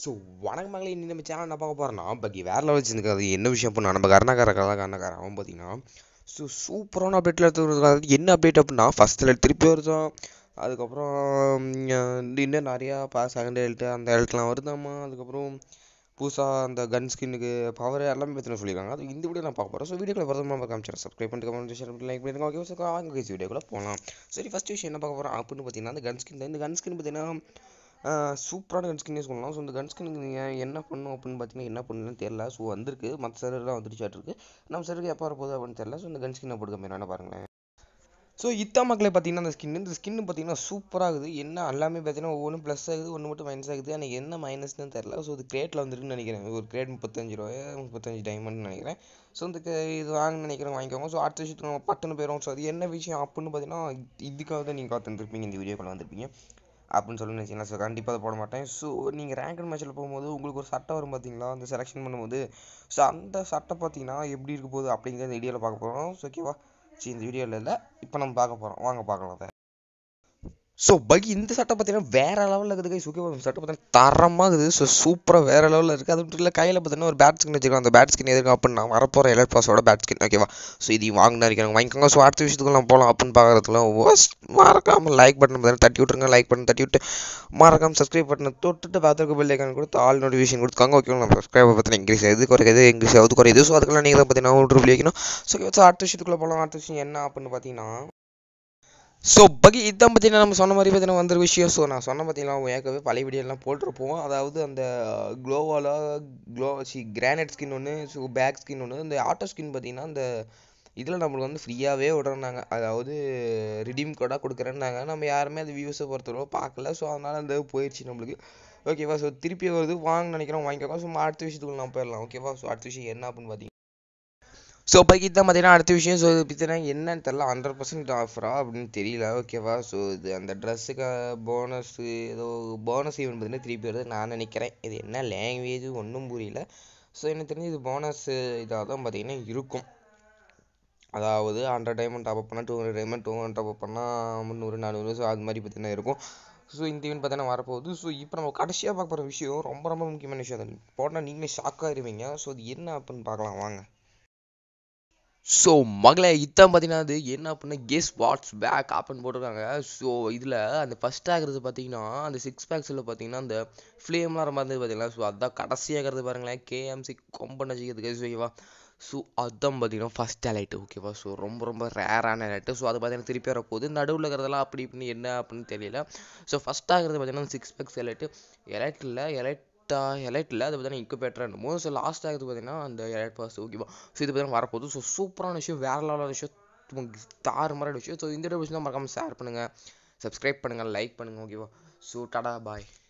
so வணக்கம் மகளே இன்னி நம்ம சேனல் என்ன பார்க்க போகிறோம்னா பக்கி வேற லெவல் வச்சுருக்கு அது என்ன விஷயம் பண்ணா நம்ம கர்ணாகர கலா கர்ணாகர அவன் பார்த்தீங்கன்னா ஸோ சூப்பரான அப்டேட்டில் எடுத்து என்ன அப்டேட் அப்படின்னா ஃபஸ்ட் எல்ட் திருப்பி வருதான் அதுக்கப்புறம் உம், இன்னும் நிறையா பா செகண்ட் எல்ட்டு அந்த எல்ட்லாம் வருதாம்மா அதுக்கப்புறம் புதுசாக அந்த கன் ஸ்கின்னுக்கு பவர் எல்லாமே பற்றி சொல்லியிருக்காங்க அது இந்த வீடியோ நான் பார்க்க போகிறேன் ஸோ வீடியோக்குள்ள பிரதம நம்ம காமிச்சிடறேன் சப்ஸ்கிரைப் பண்ணிட்டு கமெண்ட் ஷேர் பண்ணி லைக் பண்ணிருக்கோம் ஓகே சார் வாங்க கைஸ் வீடியோக்குள்ள போகலாம் சரி ஃபஸ்ட் விஷயம் என்ன பார்க்க போகிறோம் அப்படின்னு பார்த்தீங்கன்னா அந்த கன் ஸ்கின் இந்த கன் ஸ்கின் பார்த்தீங்கன்னா சூப்பரான கன் ஸ்கின்னே சொல்லலாம் ஸோ இந்த கன் ஸ்கின்னுக்கு நீங்கள் என்ன பண்ணும் அப்படின்னு பார்த்தீங்கன்னா என்ன பண்ணணும்னு தெரியல ஸோ வந்திருக்கு மற்ற சர்வர்லாம் வந்துருச்சாட்டு இருக்கு நம்ம சர்வருக்கு எப்போ வரப்போகுது அப்படின்னு தெரியல ஸோ இந்த கன் ஸ்கின்னை போட்டு கம்மி பாருங்களேன் ஸோ இத்தா மக்களே பார்த்தீங்கன்னா அந்த ஸ்கின் இந்த ஸ்கின் பார்த்தீங்கன்னா சூப்பராக இருக்குது என்ன எல்லாமே பார்த்தீங்கன்னா ஒவ்வொன்றும் ப்ளஸ் ஆகுது ஒன்று மட்டும் மைனஸ் ஆகுது ஆனால் என்ன மைனஸ்னு தெரில ஸோ இது கிரேட்டில் வந்துருக்குன்னு நினைக்கிறேன் ஒரு கிரேட் முப்பத்தஞ்சு ரூபாய் முப்பத்தஞ்சு டைமண்ட்னு நினைக்கிறேன் ஸோ இந்த க- இது வாங்கன்னு நினைக்கிறேன் வாங்கிக்கோங்க ஸோ அடுத்த விஷயத்துக்கு நம்ம பட்டுன்னு போயிடும் ஸோ அது என்ன விஷயம் அப்படின்னு பார்த்தீங்கன்னா இதுக்காக தான் நீங்கள் காத்துருப்பீங்க இந்த வீடியோக்குள்ள வந்திருப்பீங்க அப்படின்னு சொல்லி நினச்சிங்களா ஸோ கண்டிப்பாக அதை போட மாட்டேன் ஸோ நீங்கள் ரேங்க் மேட்ச்சில் போகும்போது உங்களுக்கு ஒரு சட்டை வரும் பார்த்தீங்களா அந்த செலெக்ஷன் பண்ணும்போது ஸோ அந்த சட்டை பார்த்தீங்கன்னா எப்படி இருக்க போகுது அப்படிங்கிறத இந்த வீடியோவில் பார்க்க போகிறோம் ஸோ ஓகேவா சரி இந்த வீடியோவில் இல்லை இப்போ நம்ம பார்க்க போகிறோம் வாங்க பார்க்கலாம் அதை ஸோ பகி இந்த சட்டை பார்த்தீங்கன்னா வேற லெவலில் இருக்குது கைஸ் ஓகே சட்டை பார்த்தீங்கன்னா தரமாக இருக்குது ஸோ சூப்பராக வேற லெவலில் இருக்குது அது மட்டும் இல்லை கையில் பார்த்தீங்கன்னா ஒரு பேட் ஸ்கின் வச்சிருக்கோம் அந்த பேட் ஸ்கின் எதுக்கு அப்படின்னா வரப்போகிற எலர்ட் பாஸோட பேட் ஸ்கின் ஓகேவா ஸோ இது வாங்கினா இருக்கிறாங்க வாங்கிக்கோங்க ஸோ அடுத்த விஷயத்துக்கு நம்ம போகலாம் அப்படின்னு பார்க்குறதுக்குலாம் ஃபர்ஸ்ட் மறக்காமல் லைக் பட்டன் பார்த்தீங்கன்னா தட்டி விட்ருங்க லைக் பட்டன் தட்டி விட்டு மறக்காம சப்ஸ்கிரைப் பட்டனை தொட்டுட்டு பார்த்துருக்க பெல் ஐக்கான் கொடுத்து ஆல் நோட்டிஃபிகேஷன் கொடுத்துக்காங்க ஓகே நம்ம சப்ஸ்கிரைபர் பார்த்தீங்கன்னா இங்கிலீஷ் எது குறையுது இங்கிலீஷ் எது குறையுது ஸோ அதுக்கெல்லாம் நீங்கள் தான் பார்த்தீங்கன்னா ஒரு ரூபாய் வைக்கணும் ஸோ ஓகே ஸோ அடுத்த விஷயத்துக்குள்ளே போகலாம் அடுத்த விஷயம் என்ன அப்படின்னு பார்த்தீங்கன்னா ஸோ பகி இதான் பார்த்தீங்கன்னா நம்ம சொன்ன மாதிரி பார்த்தீங்கன்னா வந்த விஷயம் ஸோ நான் சொன்ன பார்த்தீங்கன்னா ஏற்கனவே பழைய வீடியோலாம் போட்டிருப்போம் அதாவது அந்த க்ளோவால் க்ளோ சி கிரானைட் ஸ்கின் ஒன்று ஸோ பேக் ஸ்கின் ஒன்று இந்த ஆட்டோ ஸ்கின் பார்த்தீங்கன்னா இந்த இதில் நம்மளுக்கு வந்து ஃப்ரீயாகவே விடுறாங்க அதாவது ரிடீம் கோடாக கொடுக்குறேன்னாங்க நம்ம யாருமே அது வியூஸை பொறுத்தவரை பார்க்கல ஸோ அதனால் அந்த போயிடுச்சு நம்மளுக்கு ஓகேவா ஸோ திருப்பி வருது வாங்க நினைக்கிறோம் வாங்கிக்கோங்க ஸோ அடுத்த விஷயத்துக்குள்ள நம்ம போயிடலாம் ஓகேவா ஸோ அடுத்த விஷயம் என்ன அப்படின்னு பார்த்தீங்கன்னா ஸோ பைக்கு தான் பார்த்தீங்கன்னா அடுத்த விஷயம் ஸோ இது பார்த்தீங்கன்னா என்னன்னு தெரில ஹண்ட்ரட் பர்சன்ட் ஆஃபரா அப்படின்னு தெரியல ஓகேவா ஸோ இது அந்த ட்ரெஸ்ஸுக்கு போனஸு ஏதோ போனஸ் ஈவெண்ட் பார்த்தீங்கன்னா திருப்பி வருது நான் நினைக்கிறேன் இது என்ன லாங்குவேஜ் ஒன்றும் புரியல ஸோ எனக்கு தெரிஞ்சு இது போனஸ் இதாக தான் பார்த்தீங்கன்னா இருக்கும் அதாவது ஹண்ட்ரட் டைமண்ட் டாப் பண்ணால் two hundred diamond two hundred top பண்ணால் முந்நூறு நானூறு ஸோ அது மாதிரி பார்த்தீங்கன்னா இருக்கும் ஸோ இந்த ஈவெண்ட் பார்த்தீங்கன்னா வரப்போகுது ஸோ இப்போ நம்ம கடைசியாக பார்க்க போகிற விஷயம் ரொம்ப ரொம்ப முக்கியமான விஷயம் அது போட்டால் நீங்களே ஷாக் ஆயிருவீங்க ஸோ அது என்ன அப்படின்னு பார்க்கலாம் வாங்க ஸோ மகளே இதான் பார்த்தீங்கன்னா அது என்ன அப்படின்னா கெஸ் வாட்ஸ் பேக் அப்படின்னு போட்டிருக்காங்க ஸோ இதில் அந்த ஃபஸ்ட் ஆகிறது பார்த்தீங்கன்னா அந்த சிக்ஸ் பேக்ஸில் பார்த்தீங்கன்னா அந்த ஃப்ளேம்லாம் ரொம்ப இருந்தது பார்த்தீங்களா ஸோ அதான் கடைசியாகிறது பாருங்களேன் கேஎம்சி கொம்ப நச்சிக்கிறதுக்கு ஓகேவா ஸோ அதான் பார்த்தீங்கன்னா ஃபஸ்ட் எலைட்டு ஓகேவா ஸோ ரொம்ப ரொம்ப ரேரான எலைட்டு ஸோ அது பார்த்தீங்கன்னா திருப்பி வரப்போகுது நடுவில் இருக்கிறதெல்லாம் அப்படி இப்படின்னு என்ன அப்படின்னு தெரியல ஸோ ஃபஸ்ட் ஆகிறது பார்த்தீங்கன்னா சிக்ஸ் பேக்ஸ் எலைட்டு எலைட் இல்லை எலைட் எலைட் இல்லை அது பார்த்தீங்கன்னா இன்குபேட்டர் என்னமோ ஸோ லாஸ்ட் ஆகுது பார்த்தீங்கன்னா அந்த எலைட் பாஸ் ஓகேவா ஸோ இது பார்த்தீங்கன்னா வரப்போகுது ஸோ சூப்பரான விஷயம் வேற லெவலான விஷயம் தாறு மாதிரி விஷயம் ஸோ இந்த விஷயம் தான் மறக்காமல் ஷேர் பண்ணுங்கள் சப்ஸ்கிரைப் பண்ணுங்கள் லைக் பண்ணுங்கள் ஓகேவா ஸோ டாடா பாய்